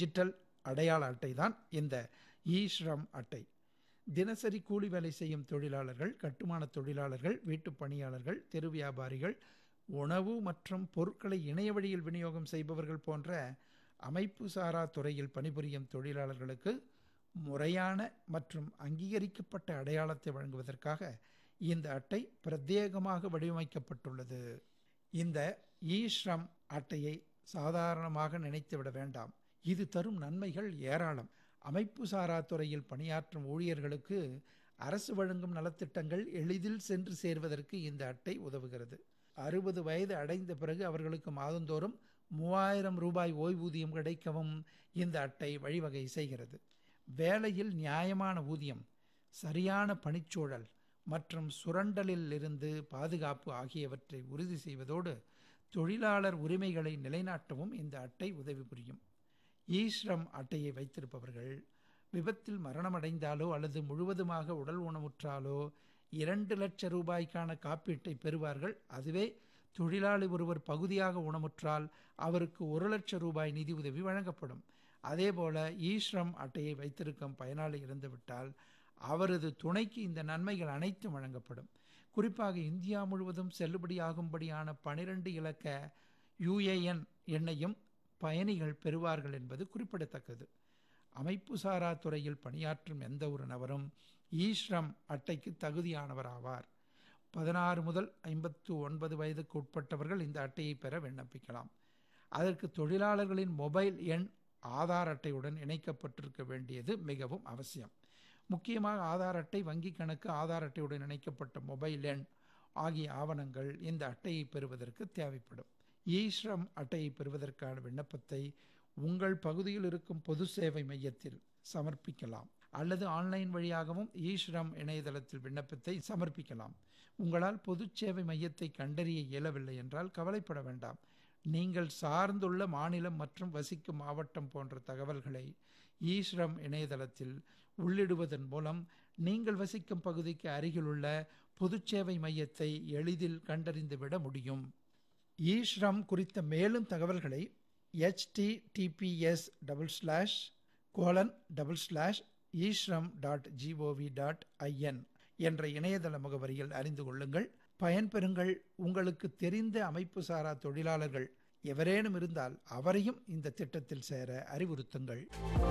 Digital அடையாள அட்டை தான் இந்த இ ஸ்ரம் அட்டை தினசரி கூலி வேலை செய்யும் தொழிலாளர்கள் கட்டுமான தொழிலாளர்கள் வீட்டுப் பணியாளர்கள் தெரு வியாபாரிகள் உணவு மற்றும் பொருட்களை இணைய வழியில் விநியோகம் செய்பவர்கள் போன்ற அமைப்பு சாரா துறையில் பணிபுரியும் தொழிலாளர்களுக்கு முறையான மற்றும் அங்கீகரிக்கப்பட்ட அடையாளத்தை வழங்குவதற்காக இந்த அட்டை பிரத்யேகமாக வடிவமைக்கப்பட்டுள்ளது இந்த இ ஸ்ரம் அட்டையை சாதாரணமாக நினைத்துவிட வேண்டாம் இது தரும் நன்மைகள் ஏராளம் அமைப்பு சாரா துறையில் பணியாற்றும் ஊழியர்களுக்கு அரசு வழங்கும் நலத்திட்டங்கள் எளிதில் சென்று சேர்வதற்கு இந்த அட்டை உதவுகிறது அறுபது வயது அடைந்த பிறகு அவர்களுக்கு மாதந்தோறும் மூவாயிரம் ரூபாய் ஓய்வூதியம் கிடைக்கவும் இந்த அட்டை வழிவகை செய்கிறது வேலையில் நியாயமான ஊதியம் சரியான பணிச்சூழல் மற்றும் சுரண்டலில் இருந்து பாதுகாப்பு ஆகியவற்றை உறுதி செய்வதோடு தொழிலாளர் உரிமைகளை நிலைநாட்டவும் இந்த அட்டை உதவி புரியும் ஈஸ்ரம் அட்டையை வைத்திருப்பவர்கள் விபத்தில் மரணமடைந்தாலோ அல்லது முழுவதுமாக உடல் ஊனமுற்றாலோ இரண்டு லட்சம் ரூபாய்க்கான காப்பீட்டை பெறுவார்கள் அதுவே தொழிலாளி ஒருவர் பகுதியாக ஊனமுற்றால் அவருக்கு ஒரு லட்சம் ரூபாய் நிதி உதவி வழங்கப்படும் அதேபோல ஈஸ்ரம் அட்டையை வைத்திருக்கும் பயனாளி இறந்துவிட்டால் அவரது துணைக்கு இந்த நன்மைகள் அனைத்தும் வழங்கப்படும் குறிப்பாக இந்தியா முழுவதும் செல்லுபடியாகும்படியான பனிரெண்டு இலக்க யுஏஎன் எண்ணையும் பயணிகள் பெறுவார்கள் என்பது குறிப்பிடத்தக்கது அமைப்பு சாரா துறையில் பணியாற்றும் எந்த ஒரு நபரும் ஈஸ்ரம் அட்டைக்கு தகுதியானவர் ஆவார் பதினாறு முதல் ஐம்பத்து ஒன்பது வயதுக்கு உட்பட்டவர்கள் இந்த அட்டையை பெற விண்ணப்பிக்கலாம் அதற்கு தொழிலாளர்களின் மொபைல் எண் ஆதார் அட்டையுடன் இணைக்கப்பட்டிருக்க வேண்டியது மிகவும் அவசியம் முக்கியமாக ஆதார் அட்டை வங்கி கணக்கு ஆதார் அட்டையுடன் இணைக்கப்பட்ட மொபைல் எண் ஆகிய ஆவணங்கள் இந்த அட்டையை பெறுவதற்கு தேவைப்படும் ஈஸ்ரம் அட்டையை பெறுவதற்கான விண்ணப்பத்தை உங்கள் பகுதியில் இருக்கும் பொது சேவை மையத்தில் சமர்ப்பிக்கலாம் அல்லது ஆன்லைன் வழியாகவும் ஈஸ்ரம் இணையதளத்தில் விண்ணப்பத்தை சமர்ப்பிக்கலாம் உங்களால் பொது சேவை மையத்தை கண்டறிய இயலவில்லை என்றால் கவலைப்பட வேண்டாம் நீங்கள் சார்ந்துள்ள மாநிலம் மற்றும் வசிக்கும் மாவட்டம் போன்ற தகவல்களை ஈஸ்ரம் இணையதளத்தில் உள்ளிடுவதன் மூலம் நீங்கள் வசிக்கும் பகுதிக்கு அருகிலுள்ள பொதுச்சேவை மையத்தை எளிதில் கண்டறிந்துவிட முடியும் ஈஸ்ரம் குறித்த மேலும் தகவல்களை HTTPS double slash colon double slash eShram dot GOV dot IN என்ற இணையதள முகவரியில் அறிந்து கொள்ளுங்கள் பயன்பெறுங்கள் உங்களுக்கு தெரிந்த அமைப்பு சாரா தொழிலாளர்கள் எவரேனும் இருந்தால் அவரையும் இந்த திட்டத்தில் சேர அறிவுறுத்துங்கள்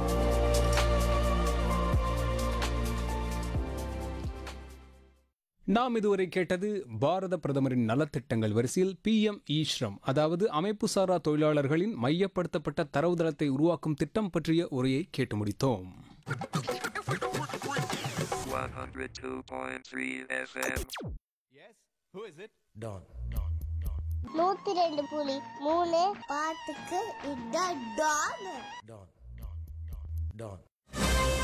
நாம் இதுவரை கேட்டது பாரத பிரதமரின் நலத்திட்டங்கள் வரிசையில் பிஎம் ஈஸ்ரம் அதாவது அமைப்புசாரா தொழிலாளர்களின் மையப்படுத்தப்பட்ட தரவுதளத்தை உருவாக்கும் திட்டம் பற்றிய உரையை கேட்டு முடித்தோம் 102.3 FM. Don. நூத்தி ரெண்டு புலி மூணு பாட்டுக்கு இதான் டான் Don. Don.